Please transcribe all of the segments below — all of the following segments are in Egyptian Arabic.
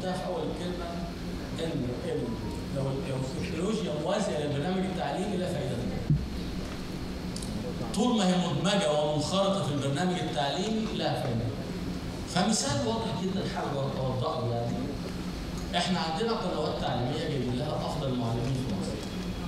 قلتها في اول الكلمه ان ال- لو لو التكنولوجيا موازيه للبرنامج التعليمي لا فائده منها. طول ما هي مدمجه ومنخرطه في البرنامج التعليمي لا فائده. فمثال واضح جدا حابب اوضحه يعني احنا عندنا قنوات تعليميه جايبين لها افضل المعلمين في مصر.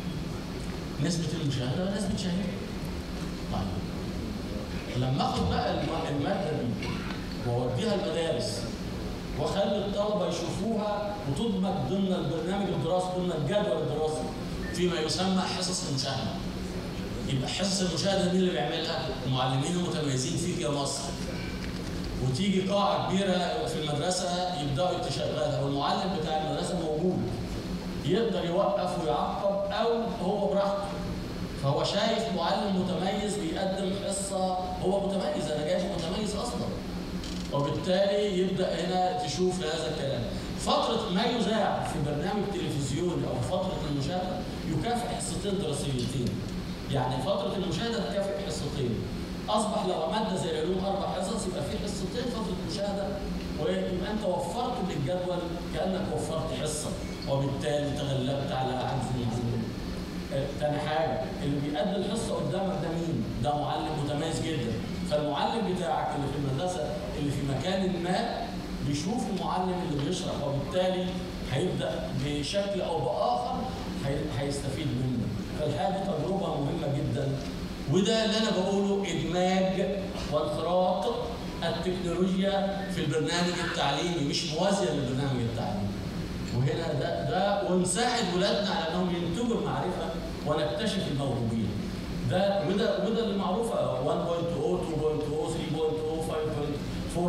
نسبه المشاهده ناس بتشاهدها. طيب لما اخد بقى الم- الماده دي واوديها المدارس واخلي الطلبه يشوفوها وتدمج ضمن البرنامج الدراسي ضمن الجدول الدراسي فيما يسمى حصص المشاهده. يبقى حصص المشاهده مين اللي بيعملها؟ المعلمين المتميزين فيك يا مصر. وتيجي قاعه كبيره في المدرسه يبداوا يتشغلها والمعلم بتاع المدرسه موجود. يقدر يوقف ويعقب او هو براحته. فهو شايف معلم متميز بيقدم حصه هو متميز انا جايبه متميز اصلا. وبالتالي يبدا هنا تشوف هذا الكلام. فتره ما يذاع في برنامج تلفزيوني او فتره المشاهده يكافئ حصتين دراسيتين. يعني فتره المشاهده تكافئ حصتين. اصبح لو ماده زي العلوم اربع حصص يبقى في حصتين فتره مشاهده ويبقى انت وفرت للجدول كانك وفرت حصه وبالتالي تغلبت على عجز المعلمين. آه، تاني حاجه اللي بيأدي الحصه قدامك ده مين؟ ده معلم متميز جدا فالمعلم بتاعك اللي في المدرسه اللي في مكان ما بيشوف المعلم اللي بيشرح وبالتالي هيبدا بشكل او باخر هي- هيستفيد منه فالحقيقه دي تجربه مهمه جدا وده اللي انا بقوله ادماج وانخراط التكنولوجيا في البرنامج التعليمي مش موازيه للبرنامج التعليمي وهنا ده ده ونساعد ولادنا على انهم ينتجوا المعرفه ونكتشف الموهوبين. ده وده وده اللي معروفه 1.0 2.0 3.0 5.0 4.0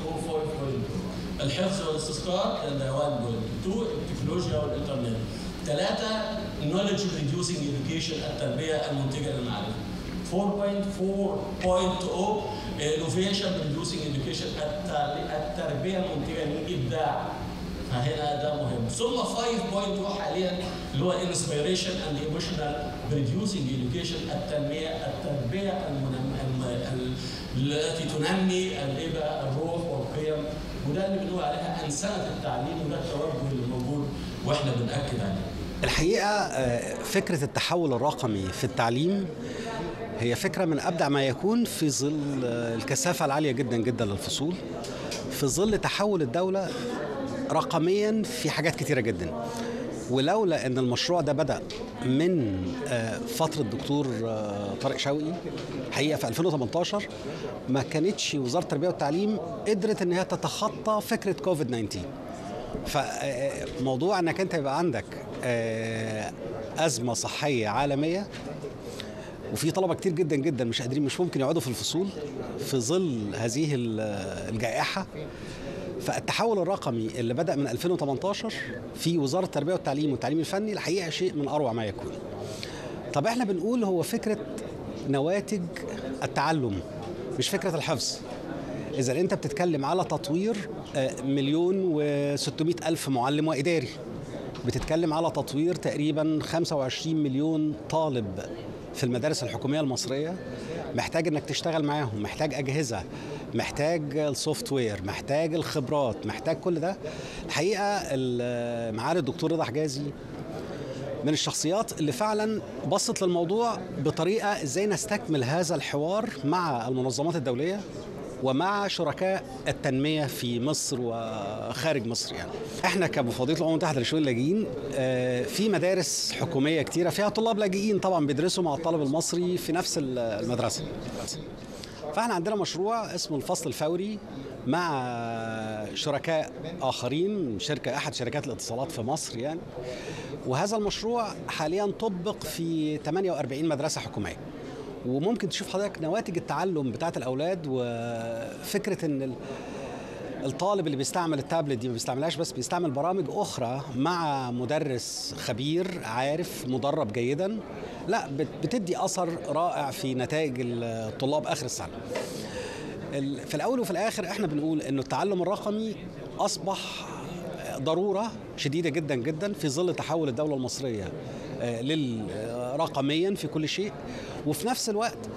5.0 الحفظ والاستذكار ده 1.2 التكنولوجيا والانترنت. ثلاثه knowledge reducing education التربيه المنتجه للمعرفه. 4.4.0 innovation reducing education التربية- التربيه المنتجه للابداع. فهنا ده مهم ثم 5.1 حاليا اللي هو انسبيريشن اند ايموشنال بريديوسنج education التنميه التربيه المنم... الم... ال- التي تنمي الايه بقى الروح والقيم وده اللي بنقول عليها انسنه التعليم وده التوجه اللي موجود واحنا بناكد عليه. الحقيقة آه، فكرة التحول الرقمي في التعليم هي فكرة من أبدع ما يكون في ظل آه، الكثافة العالية جدا جدا للفصول في ظل تحول الدولة رقميا في حاجات كتيرة جدا ولولا ان المشروع ده بدا من آه، فتره الدكتور آه، طارق شوقي حقيقه في 2018 ما كانتش وزاره التربيه والتعليم قدرت ان هي تتخطى فكره كوفيد 19 فموضوع انك انت يبقى عندك آه، ازمه صحيه عالميه وفي طلبه كتير جدا جدا مش قادرين مش ممكن يقعدوا في الفصول في ظل هذه ال- الجائحه فالتحول الرقمي اللي بدا من 2018 في وزاره التربيه والتعليم والتعليم الفني الحقيقه شيء من اروع ما يكون. طب احنا بنقول هو فكره نواتج التعلم مش فكره الحفظ. اذا انت بتتكلم على تطوير آه، مليون و600 الف معلم واداري بتتكلم على تطوير تقريبا 25 مليون طالب في المدارس الحكوميه المصريه محتاج انك تشتغل معاهم محتاج اجهزه محتاج السوفت وير محتاج الخبرات محتاج كل ده الحقيقه ال- معالي الدكتور رضا حجازي من الشخصيات اللي فعلا بصت للموضوع بطريقه ازاي نستكمل هذا الحوار مع المنظمات الدوليه ومع شركاء التنميه في مصر وخارج مصر يعني. احنا كمفوضيه الامم المتحده لشؤون اللاجئين آه، في مدارس حكوميه كتيره فيها طلاب لاجئين طبعا بيدرسوا مع الطالب المصري في نفس المدرسه. فاحنا عندنا مشروع اسمه الفصل الفوري مع شركاء اخرين شركه احد شركات الاتصالات في مصر يعني وهذا المشروع حاليا طبق في 48 مدرسه حكوميه وممكن تشوف حضرتك نواتج التعلم بتاعت الاولاد وفكره ان ال- الطالب اللي بيستعمل التابلت دي ما بيستعملهاش بس بيستعمل برامج اخرى مع مدرس خبير عارف مدرب جيدا لا بت- بتدي اثر رائع في نتائج الطلاب اخر السنه ال- في الاول وفي الاخر احنا بنقول انه التعلم الرقمي اصبح ضروره شديده جدا جدا في ظل تحول الدوله المصريه آه، لل- آه، رقميا في كل شيء وفي نفس الوقت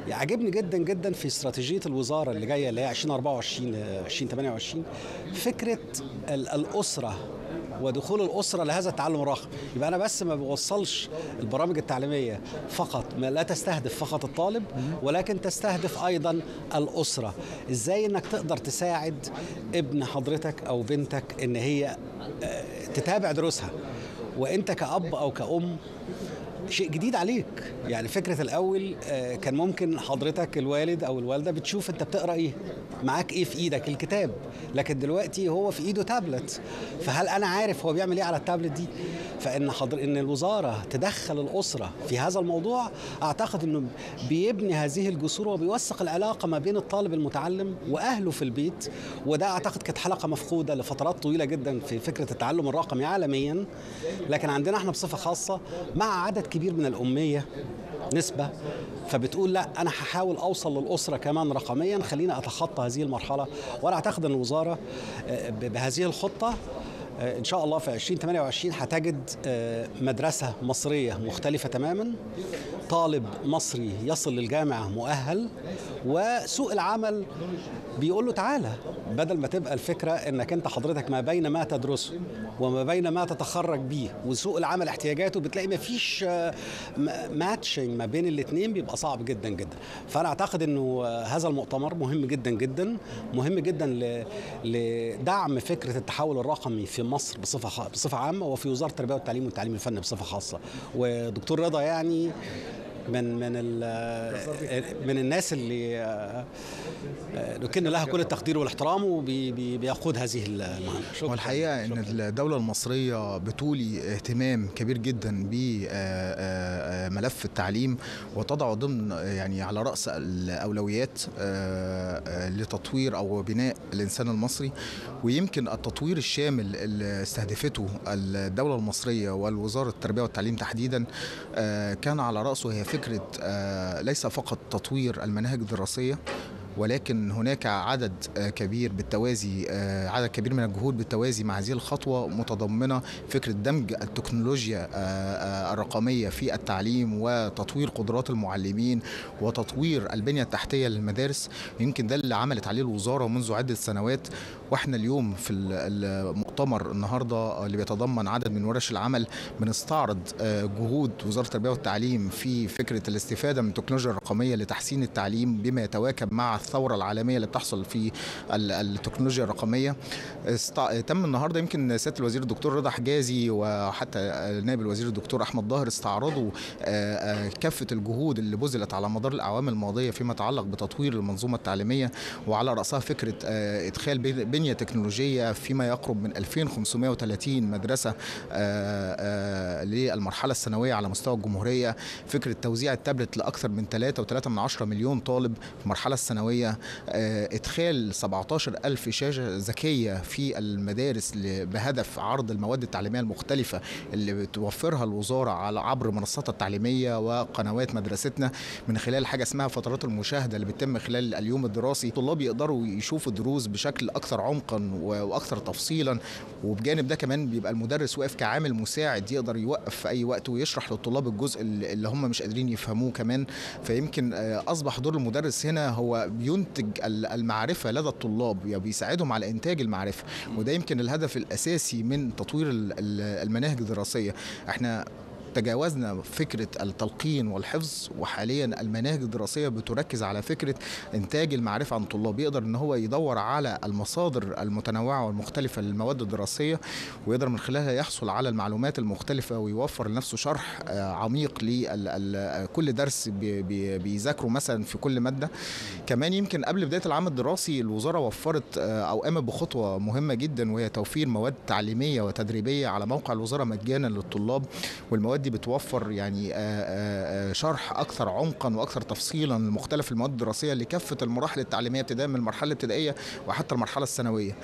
يعجبني جدا جدا في استراتيجيه الوزاره اللي جايه اللي هي 2024 2028 فكره ال- الاسره ودخول الاسره لهذا التعلم الرقمي يبقى انا بس ما بوصلش البرامج التعليميه فقط ما لا تستهدف فقط الطالب ولكن تستهدف ايضا الاسره ازاي انك تقدر تساعد ابن حضرتك او بنتك ان هي آه، تتابع دروسها وانت كاب او كأم شيء جديد عليك يعني فكرة الأول آه، كان ممكن حضرتك الوالد أو الوالدة بتشوف أنت بتقرأ إيه معاك إيه في إيدك الكتاب لكن دلوقتي هو في إيده تابلت فهل أنا عارف هو بيعمل إيه على التابلت دي فإن حضر إن الوزارة تدخل الأسرة في هذا الموضوع أعتقد إنه بيبني هذه الجسور وبيوثق العلاقة ما بين الطالب المتعلم وأهله في البيت وده أعتقد كانت حلقة مفقودة لفترات طويلة جدا في فكرة التعلم الرقمي عالميا لكن عندنا احنا بصفة خاصة مع عدد كبير من الأمية نسبة فبتقول لا أنا هحاول أوصل للأسرة كمان رقميا خلينا أتخطى هذه المرحلة وأنا أعتقد أن الوزارة آه، ب- بهذه الخطة آه، ان شاء الله في 2028 هتجد آه، مدرسه مصريه مختلفه تماما طالب مصري يصل للجامعه مؤهل وسوق العمل بيقول له تعالى بدل ما تبقى الفكره انك انت حضرتك ما بين ما تدرسه وما بين ما تتخرج بيه وسوق العمل احتياجاته بتلاقي ما فيش ماتشنج ما بين الاثنين بيبقى صعب جدا جدا فانا اعتقد انه آه، هذا المؤتمر مهم جدا جدا مهم جدا ل- لدعم فكره التحول الرقمي في مصر بصفه خ- بصفه عامه وفي وزاره التربيه والتعليم والتعليم الفني بصفه خاصه ودكتور رضا يعني من من ال- من الناس اللي آه، آه، نكن لها كل التقدير والاحترام وبيقود هذه المهمه شكراً. والحقيقه ان الدوله المصريه بتولي اهتمام كبير جدا بملف التعليم وتضع ضمن آه، يعني على راس الاولويات آه، آه، لتطوير او بناء الانسان المصري ويمكن التطوير الشامل اللي استهدفته الدوله المصريه والوزاره التربيه والتعليم تحديدا آه، كان على راسه هي فكره آه، ليس فقط تطوير المناهج الدراسيه ولكن هناك عدد آه، كبير بالتوازي آه، عدد كبير من الجهود بالتوازي مع هذه الخطوة متضمنة فكرة دمج التكنولوجيا آه، آه، الرقمية في التعليم وتطوير قدرات المعلمين وتطوير البنية التحتية للمدارس يمكن ده اللي عملت عليه الوزارة منذ عدة سنوات واحنا اليوم في ال- المؤتمر النهارده اللي بيتضمن عدد من ورش العمل بنستعرض آه، جهود وزارة التربية والتعليم في فكرة الاستفادة من التكنولوجيا الرقمية لتحسين التعليم بما يتواكب مع الثورة العالمية اللي بتحصل في ال- التكنولوجيا الرقمية است- تم النهارده يمكن سيادة الوزير الدكتور رضا حجازي وحتى نائب الوزير الدكتور أحمد ظاهر استعرضوا آه، آه، كافة الجهود اللي بذلت على مدار الأعوام الماضية فيما يتعلق بتطوير المنظومة التعليمية وعلى رأسها فكرة آه، إدخال بن- بنية تكنولوجية فيما يقرب من 2530 مدرسة آه، آه، للمرحلة الثانوية على مستوى الجمهورية فكرة توزيع التابلت لأكثر من 3.3 من عشرة مليون طالب في المرحلة الثانوية آه، إدخال 17 ألف شاشة ذكية في المدارس ل- بهدف عرض المواد التعليمية المختلفة اللي بتوفرها الوزارة على عبر منصاتها التعليمية وقنوات مدرستنا من خلال حاجة اسمها فترات المشاهدة اللي بتتم خلال اليوم الدراسي الطلاب يقدروا يشوفوا الدروس بشكل أكثر عمقا و- وأكثر تفصيلا وبجانب ده كمان بيبقى المدرس واقف كعامل مساعد يقدر يوقف في أي وقت ويشرح للطلاب الجزء اللي اللي هم مش قادرين يفهموه كمان فيمكن آه، أصبح دور المدرس هنا هو بينتج ال- المعرفة لدى الطلاب يعني بيساعدهم على إنتاج المعرفة وده يمكن الهدف الأساسي من تطوير ال- ال- المناهج الدراسية احنا تجاوزنا فكرة التلقين والحفظ وحاليا المناهج الدراسية بتركز على فكرة إنتاج المعرفة عن الطلاب يقدر إن هو يدور على المصادر المتنوعة والمختلفة للمواد الدراسية ويقدر من خلالها يحصل على المعلومات المختلفة ويوفر لنفسه شرح آه، عميق لكل درس بي- بي- بيذاكره مثلا في كل مادة كمان يمكن قبل بداية العام الدراسي الوزارة وفرت آه، أو قامت بخطوة مهمة جدا وهي توفير مواد تعليمية وتدريبية على موقع الوزارة مجانا للطلاب والمواد دي بتوفر يعني آه، آه، آه، شرح أكثر عمقا وأكثر تفصيلا لمختلف المواد الدراسية لكافة المراحل التعليمية ابتداء من المرحلة الابتدائية وحتى المرحلة الثانوية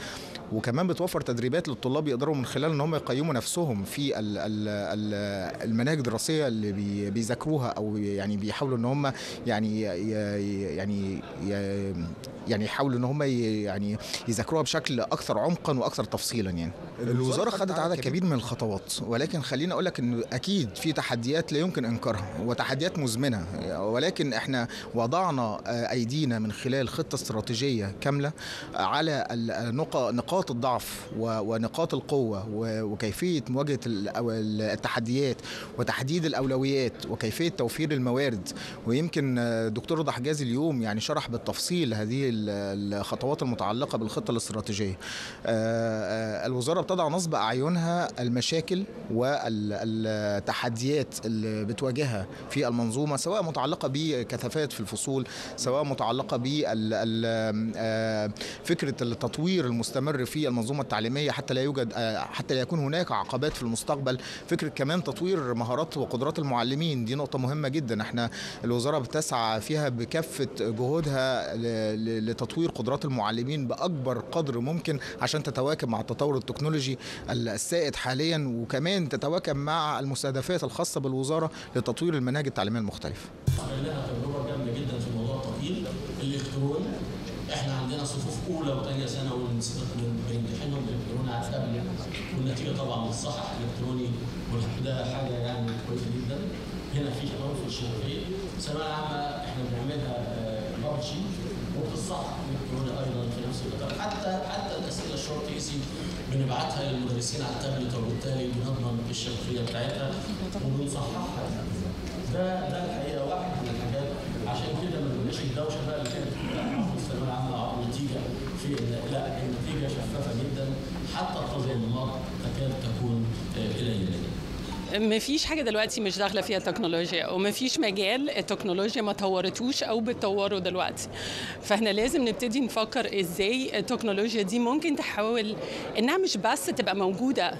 وكمان بتوفر تدريبات للطلاب يقدروا من خلال ان هم يقيموا نفسهم في ال- ال- ال- المناهج الدراسيه اللي بي- بيذاكروها او يعني بيحاولوا ان هم يعني ي- يعني ي- يعني يحاولوا ان هم ي- يعني يذاكروها بشكل اكثر عمقا واكثر تفصيلا يعني الوزاره خدت عدد كبير من الخطوات ولكن خليني اقول لك ان اكيد في تحديات لا يمكن انكارها وتحديات مزمنه ولكن احنا وضعنا آه، ايدينا من خلال خطه استراتيجيه كامله على ال- نقا- نقاط الضعف و- ونقاط القوه و- وكيفيه مواجهه ال- أو ال- التحديات وتحديد الاولويات وكيفيه توفير الموارد ويمكن آه، دكتور رضا حجازي اليوم يعني شرح بالتفصيل هذه ال- الخطوات المتعلقه بالخطه الاستراتيجيه آه، آه، الوزاره بتضع نصب اعينها المشاكل والتحديات اللي بتواجهها في المنظومه سواء متعلقه بكثافات في الفصول سواء متعلقه بفكره التطوير المستمر في المنظومه التعليميه حتى لا يوجد آه، حتى لا يكون هناك عقبات في المستقبل فكره كمان تطوير مهارات وقدرات المعلمين دي نقطه مهمه جدا احنا الوزاره بتسعى فيها بكافه جهودها ل- ل- لتطوير قدرات المعلمين باكبر قدر ممكن عشان تتواكب مع التطور التكنولوجي السائد حاليا وكمان تتواكب مع المستهدفات الخاصه بالوزاره لتطوير المناهج التعليميه المختلفه عمل لها تجربه جامده جدا في موضوع التقييم الالكتروني احنا عندنا صفوف اولى وثانيه ثانوي بنمتحنهم بالالكتروني على التابلت والنتيجه طبعا بتصحح الكتروني وده حاجه يعني كويسه جدا هنا في كمان في الشرقيه الثانويه العامه احنا بنعملها بابجي وبتصحح الكتروني ايضا في نفس الوقت حتى حتى الاسئله الشورت ايسي بنبعتها للمدرسين على التابلت وبالتالي بنضمن الشفافيه بتاعتها وبنصححها ده ده الحقيقه واحد من الحاجات عشان كده ما بنبقاش الدوشه بقى اللي كانت في الثانويه العامه او النتيجه في إن- لا النتيجه شفافه جدا حتى التظلمات تكاد تكون آه، قليله مفيش حاجة دلوقتي مش داخلة فيها تكنولوجيا ومفيش مجال التكنولوجيا ما طورتوش أو بتطوره دلوقتي فاحنا لازم نبتدي نفكر ازاي التكنولوجيا دي ممكن تحاول انها مش بس تبقى موجودة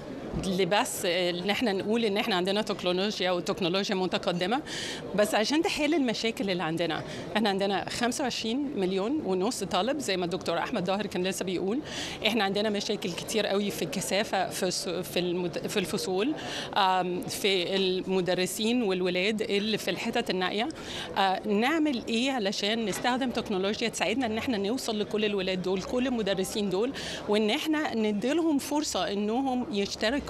لبس ان احنا نقول ان احنا عندنا تكنولوجيا وتكنولوجيا متقدمه بس عشان تحل المشاكل اللي عندنا احنا عندنا 25 مليون ونص طالب زي ما الدكتور احمد ظاهر كان لسه بيقول احنا عندنا مشاكل كتير قوي في الكثافه في الس- في المد- في الفصول آم، في المدرسين والولاد اللي في الحتت النائيه آه، نعمل ايه علشان نستخدم تكنولوجيا تساعدنا ان احنا نوصل لكل الولاد دول كل المدرسين دول وان احنا نديلهم فرصه انهم يشتركوا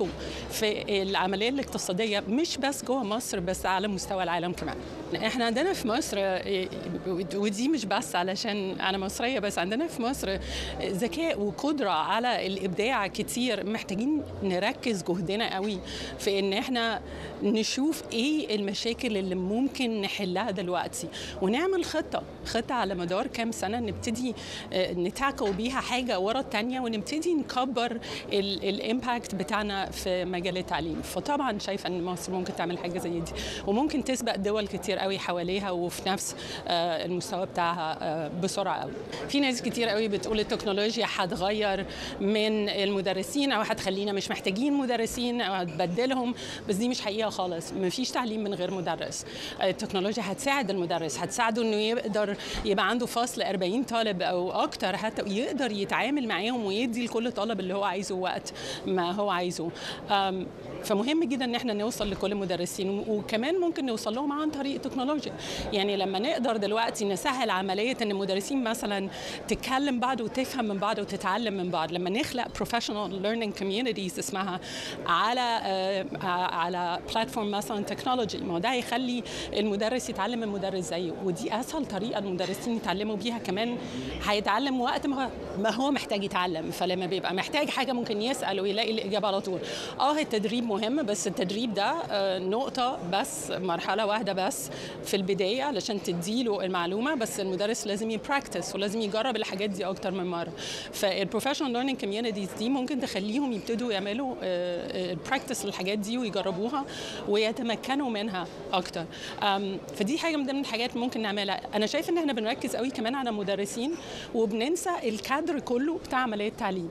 في العمليه الاقتصاديه مش بس جوه مصر بس على مستوى العالم كمان احنا عندنا في مصر آه، ودي مش بس علشان انا مصريه بس عندنا في مصر ذكاء وقدره على الابداع كتير محتاجين نركز جهدنا قوي في ان احنا نشوف ايه المشاكل اللي ممكن نحلها دلوقتي ونعمل خطه خطه على مدار كام سنه نبتدي آه، نتعكوا بيها حاجه ورا التانيه ونبتدي نكبر الامباكت بتاعنا في مجال التعليم فطبعا شايفه ان مصر ممكن تعمل حاجه زي دي وممكن تسبق دول كتير قوي حواليها وفي نفس آه، المستوى بتاعها آه، بسرعه قوي في ناس كتير قوي بتقول التكنولوجيا هتغير من المدرسين او هتخلينا مش محتاجين مدرسين او هتبدلهم بس دي مش حقيقه خالص مفيش تعليم من غير مدرس التكنولوجيا هتساعد المدرس هتساعده انه يقدر يبقى عنده فصل 40 طالب او اكتر حتى يقدر يتعامل معاهم ويدي لكل طالب اللي هو عايزه وقت ما هو عايزه أم، فمهم جدا ان احنا نوصل لكل المدرسين وكمان ممكن نوصل لهم عن طريق التكنولوجيا يعني لما نقدر دلوقتي نسهل عمليه ان المدرسين مثلا تتكلم بعض وتفهم من بعض وتتعلم من بعض لما نخلق professional learning communities اسمها على آه، على بلاتفورم مثلا تكنولوجي ما هو ده هيخلي المدرس يتعلم من مدرس زيه ودي اسهل طريقه المدرسين يتعلموا بيها كمان هيتعلم وقت ما ما هو محتاج يتعلم فلما بيبقى محتاج حاجه ممكن يسال ويلاقي الاجابه على طول اه التدريب مهم بس التدريب ده آه، نقطه بس مرحله واحده بس في البدايه علشان تديله المعلومه بس المدرس لازم يبراكتس ولازم يجرب الحاجات دي اكتر من مره فالبروفيشنال ليرنينج كوميونيتيز دي ممكن تخليهم يبتدوا يعملوا براكتس للحاجات دي ويجربوها ويتمكنوا منها اكتر أم، فدي حاجه من ضمن الحاجات ممكن نعملها انا شايف ان احنا بنركز قوي كمان على المدرسين وبننسى الكادر كله بتاع عمليه التعليم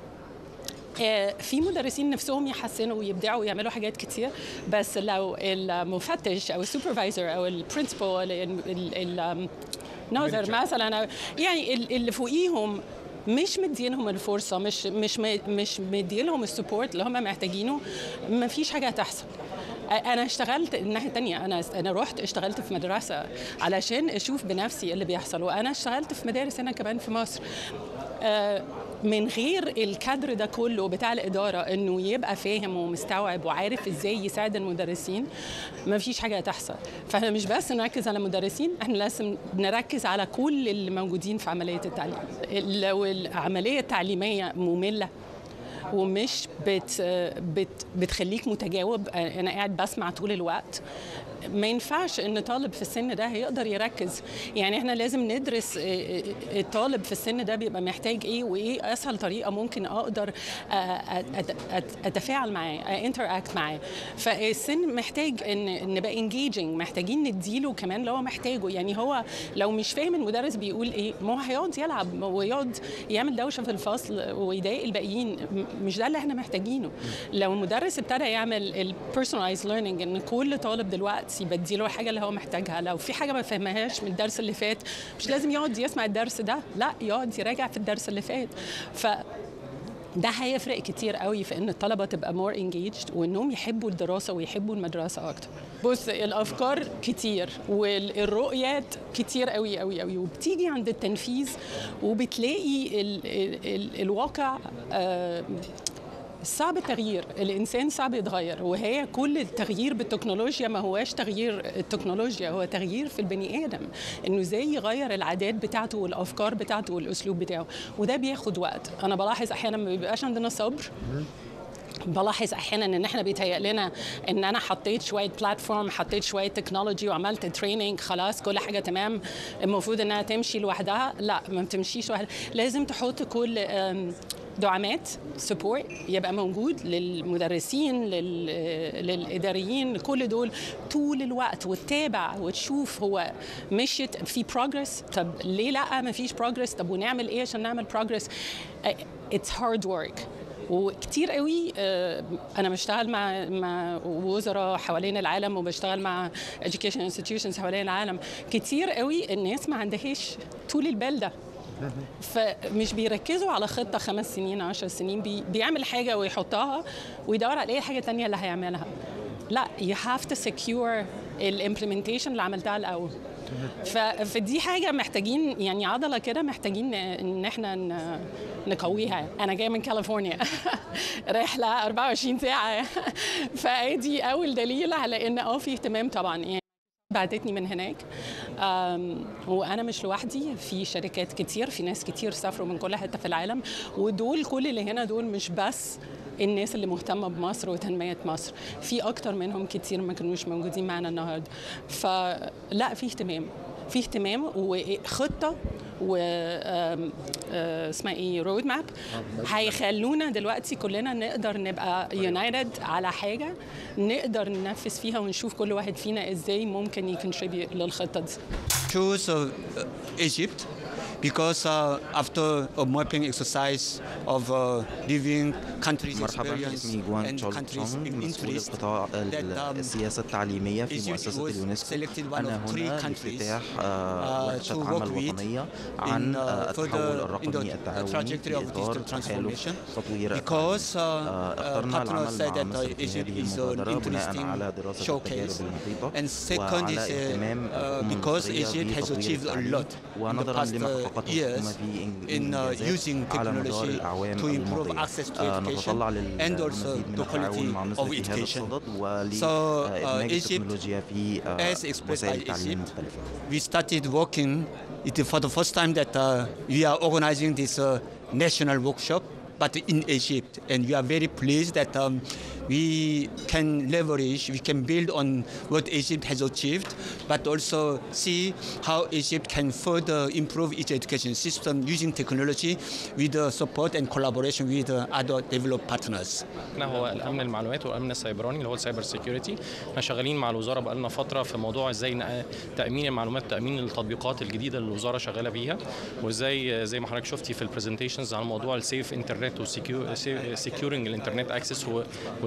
آه، في مدرسين نفسهم يحسنوا ويبدعوا ويعملوا حاجات كتير بس لو المفتش او السوبرفايزر او البرنسبل ناظر مثلا أو- يعني ال- اللي فوقيهم مش مدينهم الفرصه مش مش مش مديلهم السبورت اللي هم محتاجينه ما فيش حاجه هتحصل انا اشتغلت الناحيه الثانيه انا انا رحت اشتغلت في مدرسه علشان اشوف بنفسي اللي بيحصل وانا اشتغلت في مدارس هنا كمان في مصر آه، من غير الكادر ده كله بتاع الاداره انه يبقى فاهم ومستوعب وعارف ازاي يساعد المدرسين ما فيش حاجه هتحصل فاحنا مش بس نركز على المدرسين احنا لازم نركز على كل اللي موجودين في عمليه التعليم لو العمليه التعليميه ممله ومش بت بت بتخليك متجاوب انا قاعد بسمع طول الوقت ما ينفعش ان طالب في السن ده هيقدر يركز يعني احنا لازم ندرس الطالب في السن ده بيبقى محتاج ايه وايه اسهل طريقه ممكن اقدر اتفاعل معاه انتراكت معاه فالسن محتاج ان نبقى انجيجنج محتاجين نديله كمان لو هو محتاجه يعني هو لو مش فاهم المدرس بيقول ايه ما هو هيقعد يلعب ويقعد يعمل دوشه في الفصل ويضايق الباقيين مش ده اللي احنا محتاجينه لو المدرس ابتدى يعمل البيرسوناليز ليرنينج ان كل طالب دلوقتي بديله الحاجه اللي هو محتاجها لو في حاجه ما فهمهاش من الدرس اللي فات مش لازم يقعد يسمع الدرس ده لا يقعد يراجع في الدرس اللي فات ف ده هيفرق كتير قوي في ان الطلبه تبقى مور انجيجد وانهم يحبوا الدراسه ويحبوا المدرسه اكتر بص الافكار كتير والرؤيات كتير قوي قوي قوي وبتيجي عند التنفيذ وبتلاقي ال ال ال الواقع آه صعب التغيير الانسان صعب يتغير وهي كل التغيير بالتكنولوجيا ما هواش تغيير التكنولوجيا هو تغيير في البني ادم انه ازاي يغير العادات بتاعته والافكار بتاعته والاسلوب بتاعه وده بياخد وقت انا بلاحظ احيانا ما بيبقاش عندنا صبر بلاحظ احيانا ان احنا بيتهيأ لنا ان انا حطيت شويه بلاتفورم حطيت شويه تكنولوجي وعملت تريننج خلاص كل حاجه تمام المفروض انها تمشي لوحدها لا ما بتمشيش لوحدها لازم تحط كل دعامات سبورت يبقى موجود للمدرسين لل... للاداريين كل دول طول الوقت وتتابع وتشوف هو مشيت في بروجرس طب ليه لا ما فيش بروجرس طب ونعمل ايه عشان نعمل بروجرس اتس هارد ورك وكتير قوي انا بشتغل مع مع وزراء حوالين العالم وبشتغل مع education institutions حوالين العالم كتير قوي الناس ما عندهاش طول البال ده فمش بيركزوا على خطه خمس سنين عشر سنين بي بيعمل حاجه ويحطها ويدور على ايه حاجه تانية اللي هيعملها لا you have to secure الامبلمنتيشن اللي عملتها الاول فدي حاجه محتاجين يعني عضله كده محتاجين ان احنا نقويها انا جايه من كاليفورنيا رحله 24 ساعه فادي اول دليل على ان اه في اهتمام طبعا يعني بعتتني من هناك وانا مش لوحدي في شركات كتير في ناس كتير سافروا من كل حته في العالم ودول كل اللي هنا دول مش بس الناس اللي مهتمه بمصر وتنميه مصر في اكتر منهم كتير ما كانوش موجودين معنا النهارده فلا في اهتمام في اهتمام وخطه و اسمها ايه رود ماب هيخلونا دلوقتي كلنا نقدر نبقى يونايتد على حاجه نقدر ننفذ فيها ونشوف كل واحد فينا ازاي ممكن يكونتريبيوت للخطه دي. Choose uh, Egypt because uh, after a mapping exercise of uh, living countries مرحبا experience اسمي جوان and countries تشولسون in مسؤول interest القطاع that, um, السياسة التعليمية في Egypt مؤسسة was اليونسكو selected one أنا of three هنا countries, لافتتاح uh, آه، ورشة to عمل work with وطنية in, عن uh, آه، التحول further in الرقمي the التعاوني trajectory of في إطار digital تحالف transformation تطوير because التعليم. uh, آه، uh, اخترنا partners العمل said مع that مصر uh, في Egypt هذه is an المبادرة بناء interesting على دراسة التجارب showcase المحيطة and second وعلى is uh, اهتمام uh, الحكومة because المصرية Egypt has بتطوير achieved a التعليم lot in the ونظرا past لما uh, حققته الحكومة years في إنج- in uh, الإنجازات using على مدار technology الأعوام to improve الماضية access to آه، education نتطلع and also للمزيد من the التعاون quality مع مصر of في هذا education. الصدد So, uh, ولإدماج Egypt, التكنولوجيا في آه، as expressed وسائل by التعليم Egypt, المختلفة we started working it for the first time that uh, we are organizing this uh, national workshop but in Egypt and we are very pleased that um, we can leverage we can build on what Egypt has achieved but also see how Egypt can further improve its education system using technology with the support and collaboration with uh, other developed partners احنا هو الامن المعلومات والامن السيبراني اللي هو السايبر سيكيورتي احنا شغالين مع الوزاره بقالنا فتره في موضوع ازاي نق- تامين المعلومات تامين التطبيقات الجديده اللي الوزاره شغاله بيها وازاي زي ما حضرتك شفتي في البرزنتيشنز على موضوع السيف انترنت وسكيورنج الانترنت اكسس وازاي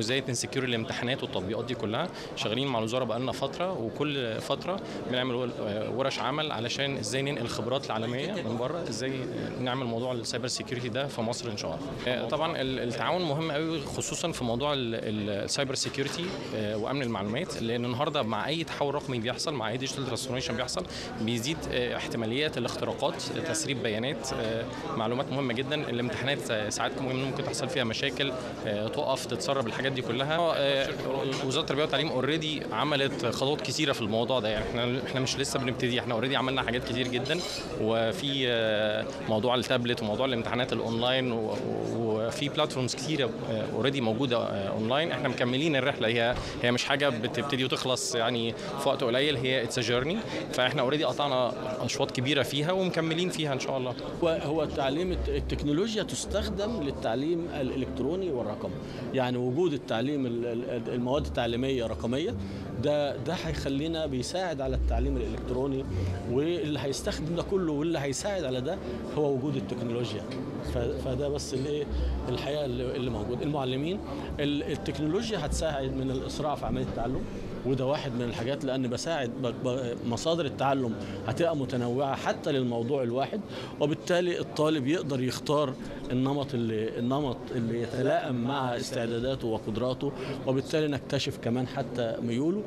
وازاي تنسكيور الامتحانات والتطبيقات دي كلها شغالين مع الوزاره بقالنا فتره وكل فتره بنعمل ور- ورش عمل علشان ازاي ننقل خبرات العالميه من بره ازاي نعمل موضوع السايبر سيكيورتي ده في مصر ان شاء الله آه، طبعا ال- التعاون مهم قوي خصوصا في موضوع ال- ال- السايبر سيكيورتي آه، وامن المعلومات لان النهارده مع اي تحول رقمي بيحصل مع اي ديجيتال ترانسفورميشن بيحصل بيزيد آه، احتماليات الاختراقات تسريب بيانات آه، معلومات مهمه جدا الامتحانات آه، ساعات ممكن ممكن تحصل فيها مشاكل آه، تقف تتسرب الحاجات دي كلها آه، وزاره التربيه والتعليم اوريدي عملت خطوات كثيره في الموضوع ده يعني احنا احنا مش لسه بنبتدي احنا اوريدي عملنا حاجات كتير جدا وفي آه، موضوع التابلت وموضوع الامتحانات الاونلاين و- و- وفي بلاتفورمز كتيره اوريدي موجوده آه، اونلاين احنا مكملين الرحله هي هي مش حاجه بتبتدي وتخلص يعني في وقت قليل هي اتس جيرني فاحنا اوريدي قطعنا اشواط كبيره فيها ومكملين فيها ان شاء الله هو هو التعليم الت- التكنولوجيا تستخدم للتعليم الالكتروني والرقمي يعني وجود التعليم ال- ال- المواد التعليميه رقميه ده ده هيخلينا بيساعد على التعليم الالكتروني واللي هيستخدم ده كله واللي هيساعد على ده هو وجود التكنولوجيا ف- فده بس الايه الحقيقه اللي اللي موجود المعلمين ال- التكنولوجيا هتساعد من الاسراع في عمليه التعلم وده واحد من الحاجات لان بساعد ب- ب- مصادر التعلم هتبقى متنوعه حتى للموضوع الواحد وبالتالي الطالب يقدر يختار النمط اللي النمط اللي يتلائم مع استعداداته وقدراته وبالتالي نكتشف كمان حتى ميوله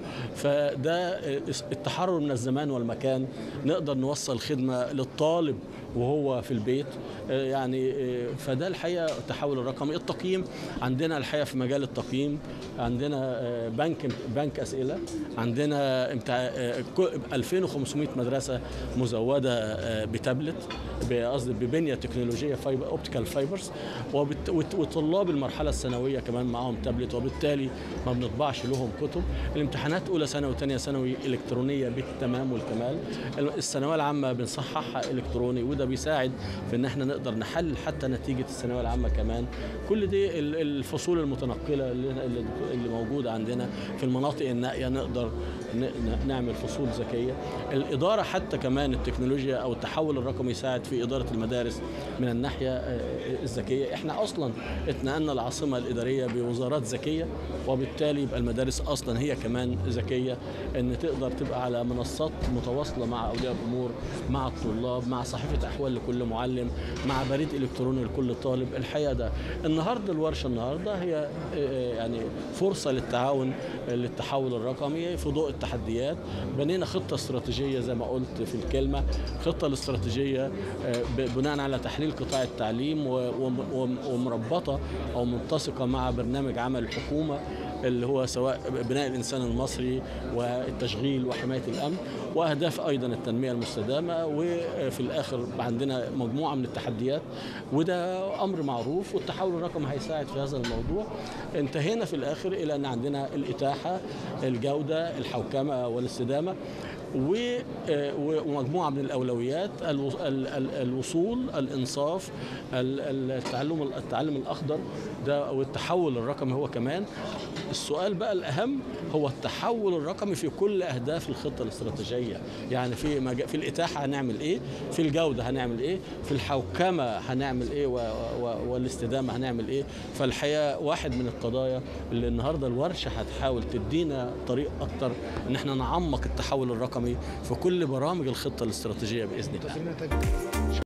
فده التحرر من الزمان والمكان نقدر نوصل خدمه للطالب وهو في البيت آه، يعني آه، فده الحقيقه التحول الرقمي التقييم عندنا الحقيقه في مجال التقييم عندنا آه، بنك بنك اسئله عندنا امتع... آه، كو- 2500 مدرسه مزوده آه، بتابلت قصدي ببنيه تكنولوجيه فايبر اوبتيكال فايبرز وبت... وت- وطلاب المرحله الثانويه كمان معاهم تابلت وبالتالي ما بنطبعش لهم كتب الامتحانات اولى ثانوي وثانيه ثانوي الكترونيه بالتمام والكمال الثانويه العامه بنصححها الكتروني وده بيساعد في ان احنا نقدر نحلل حتى نتيجه الثانويه العامه كمان كل دي ال- الفصول المتنقله اللي, اللي- اللي موجوده عندنا في المناطق النائيه نقدر ن- ن- نعمل فصول ذكيه الاداره حتى كمان التكنولوجيا او التحول الرقمي يساعد في اداره المدارس من الناحيه آه، الذكيه احنا اصلا اتنقلنا العاصمه الاداريه بوزارات ذكيه وبالتالي يبقى المدارس اصلا هي كمان ذكيه ان تقدر تبقى على منصات متواصله مع اولياء الامور مع الطلاب مع صحيفه احوال لكل معلم مع بريد الكتروني لكل طالب الحقيقه ده النهارده الورشه النهارده هي آه، يعني فرصه للتعاون آه، للتحول الرقمي في ضوء التحديات بنينا خطه استراتيجيه زي ما قلت في الكلمه خطه الاستراتيجيه آه، ب- بناء على تحليل قطاع التعليم و- وم- وم- ومربطه او متسقه مع برنامج عمل الحكومه اللي هو سواء بناء الانسان المصري والتشغيل وحمايه الامن واهداف ايضا التنميه المستدامه وفي الاخر عندنا مجموعه من التحديات وده امر معروف والتحول الرقمي هيساعد في هذا الموضوع انتهينا في الاخر الى ان عندنا الاتاحه الجوده الحوكمه والاستدامه و- آه، ومجموعه من الاولويات الو- ال- ال- الوصول الانصاف ال- ال- التعلم التعلم الاخضر ده والتحول الرقمي هو كمان السؤال بقى الاهم هو التحول الرقمي في كل اهداف الخطه الاستراتيجيه يعني في مجا... في الاتاحه هنعمل ايه في الجوده هنعمل ايه في الحوكمه هنعمل ايه و... و... والاستدامه هنعمل ايه فالحقيقه واحد من القضايا اللي النهارده الورشه هتحاول تدينا طريق اكتر ان احنا نعمق التحول الرقمي في كل برامج الخطه الاستراتيجيه باذن الله